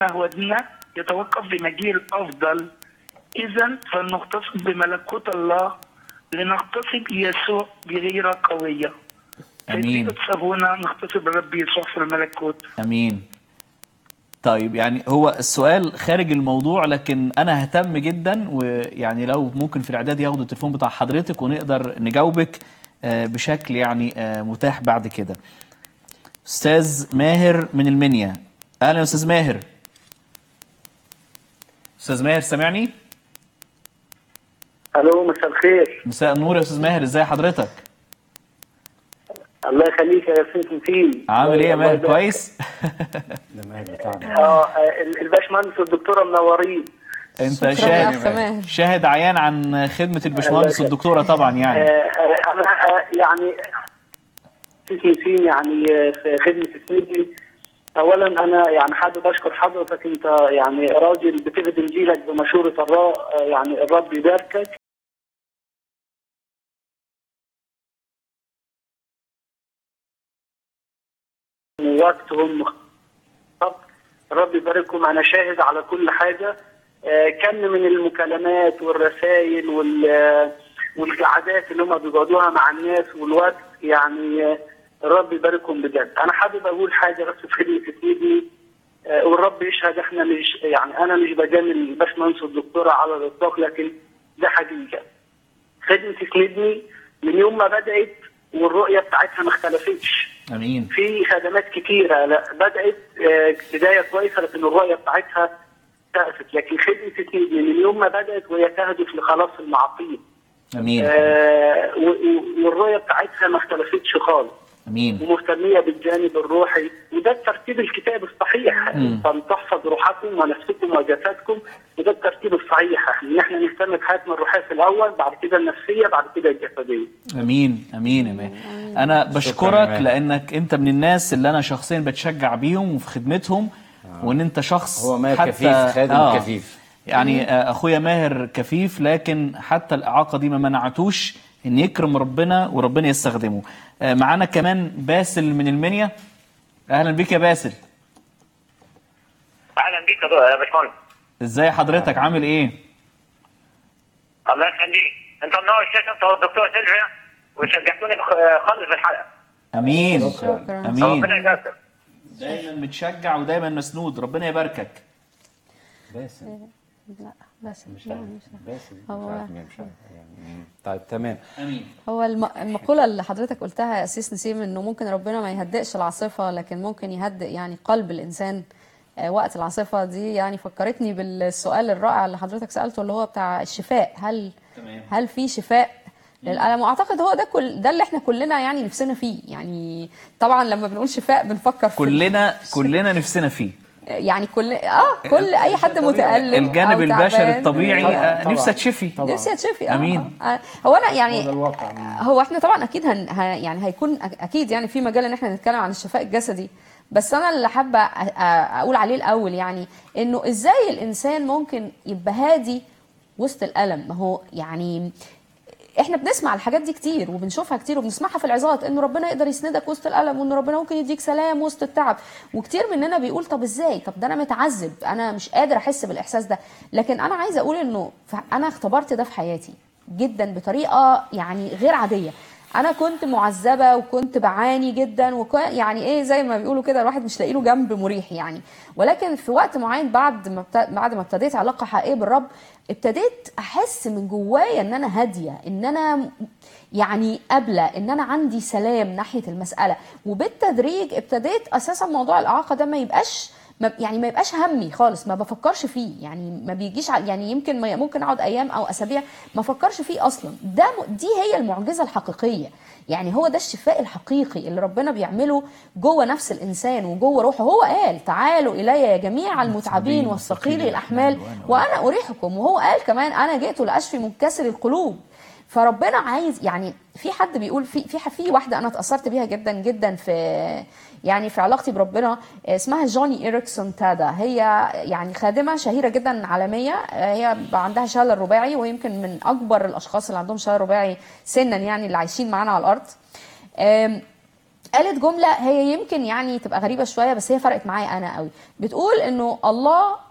هو ديننا يتوقف بمجيء الافضل اذا فلنغتصب بملكوت الله لنغتصب يسوع بغيره قويه امين صابونا نغتصب الرب يسوع في الملكوت امين طيب يعني هو السؤال خارج الموضوع لكن انا ههتم جدا ويعني لو ممكن في الاعداد ياخدوا التليفون بتاع حضرتك ونقدر نجاوبك آه، بشكل يعني آه، متاح بعد كده استاذ ماهر من المنيا اهلا يا استاذ ماهر استاذ ماهر سامعني الو مساء الخير مساء النور يا استاذ ماهر ازاي حضرتك الله يخليك يا سيدي فين عامل ايه يا ماهر كويس ده ماهر بتاعنا اه ال- الباشمهندس والدكتوره منورين انت شكراً يا شاهد أخ ماهر. شاهد عيان عن خدمه الباشمهندس والدكتوره طبعا آه يعني آه، انا آه، يعني سيدي فين يعني آه، في خدمه السيدي اولا انا يعني حابب اشكر حضرتك انت يعني راجل بتخدم جيلك بمشوره الرب يعني الرب يباركك وقتهم طب رب يبارككم انا شاهد على كل حاجه آه، كم من المكالمات والرسائل وال آه، والقعدات اللي هم بيقعدوها مع الناس والوقت يعني آه، الرب يبارككم بجد انا حابب اقول حاجه بس في خدمه سيدي آه، والرب يشهد احنا مش يعني انا مش بجامل الباشمهندس والدكتوره على الاطلاق لكن ده حقيقه خدمه سندني من يوم ما بدات والرؤيه بتاعتها ما اختلفتش امين في خدمات كتيرة لا بدأت آه، بداية كويسة لكن الرؤية بتاعتها اختلفت لكن خدمة سيدي من يوم ما بدأت وهي تهدف لخلاص المعاصين امين آه، و- و- والرؤية بتاعتها ما اختلفتش خالص امين ومهتمية بالجانب الروحي وده الترتيب الكتاب الصحيح مم. فلتحفظ روحكم ونفسكم وجسدكم وده الترتيب الصحيح ان احنا نهتم بحياتنا الروحية في الاول بعد كده النفسية بعد كده الجسدية امين امين يا ماهر انا شكراً بشكرك يا ماهر. لانك انت من الناس اللي انا شخصيا بتشجع بيهم وفي خدمتهم وان انت شخص هو ماهر حتى- كفيف، خادم كفيف. يعني آه، اخويا ماهر كفيف لكن حتى الاعاقه دي ما منعتوش ان يكرم ربنا وربنا يستخدمه آه، معانا كمان باسل من المنيا اهلا بيك يا باسل اهلا بيك يا باشمهندس ازاي حضرتك عامل ايه الله يخليك انت منور الشاشه انت والدكتور سيلفيا وشجعتوني بخ- خالص في الحلقه امين شكراً. امين ربنا يجازيك دايما متشجع ودايما مسنود ربنا يباركك باسم لا بس مش لا، عارف مش عارف. باسم مش هو- عارف مين، مش عارف يعني مم. طيب تمام امين هو الم- المقولة اللي حضرتك قلتها يا أسيس نسيم إنه ممكن ربنا ما يهدئش العاصفة لكن ممكن يهدئ يعني قلب الإنسان آه، وقت العاصفة دي يعني فكرتني بالسؤال الرائع اللي حضرتك سألته اللي هو بتاع الشفاء هل تمام. هل في شفاء للألم وأعتقد هو ده كل ده اللي احنا كلنا يعني نفسنا فيه يعني طبعا لما بنقول شفاء بنفكر في كلنا كلنا نفسنا فيه يعني كل اه كل اي حد متألم الجانب أو البشري تعبان. الطبيعي طبعاً، آه، طبعاً. نفسي اتشفي طبعاً. نفسي اتشفي اه أمين. آه. هو انا يعني هو ده الواقع. هو احنا طبعا اكيد هن ه- يعني هيكون أك- اكيد يعني في مجال ان احنا نتكلم عن الشفاء الجسدي بس انا اللي حابه أ- أ- اقول عليه الاول يعني انه ازاي الانسان ممكن يبقى هادي وسط الالم ما هو يعني احنا بنسمع الحاجات دي كتير وبنشوفها كتير وبنسمعها في العظات انه ربنا يقدر يسندك وسط الالم وان ربنا ممكن يديك سلام وسط التعب وكتير مننا بيقول طب ازاي طب ده انا متعذب انا مش قادر احس بالاحساس ده لكن انا عايزه اقول انه ف- انا اختبرت ده في حياتي جدا بطريقه يعني غير عاديه انا كنت معذبه وكنت بعاني جدا وكان يعني ايه زي ما بيقولوا كده الواحد مش لاقي له جنب مريح يعني ولكن في وقت معين بعد ما ابت- بعد ما ابتديت علاقه حقيقيه بالرب ابتديت احس من جوايا ان انا هاديه ان انا يعني قابله ان انا عندي سلام ناحيه المساله وبالتدريج ابتديت اساسا موضوع الاعاقه ده ما يبقاش ما يعني ما يبقاش همي خالص ما بفكرش فيه يعني ما بيجيش ع- يعني يمكن ما ممكن اقعد ايام او اسابيع ما افكرش فيه اصلا ده م- دي هي المعجزه الحقيقيه يعني هو ده الشفاء الحقيقي اللي ربنا بيعمله جوه نفس الانسان وجوه روحه هو قال تعالوا الي يا جميع المتعبين والثقيلي الاحمال وانا اريحكم وهو قال كمان انا جئت لاشفي منكسر القلوب فربنا عايز يعني في حد بيقول في في في واحده انا اتاثرت بيها جدا جدا في يعني في علاقتي بربنا اسمها جوني إريكسون تادا هي يعني خادمه شهيره جدا عالميه هي عندها شلل رباعي ويمكن من اكبر الاشخاص اللي عندهم شلل رباعي سنا يعني اللي عايشين معانا على الارض أم، قالت جمله هي يمكن يعني تبقى غريبه شويه بس هي فرقت معايا انا قوي بتقول انه الله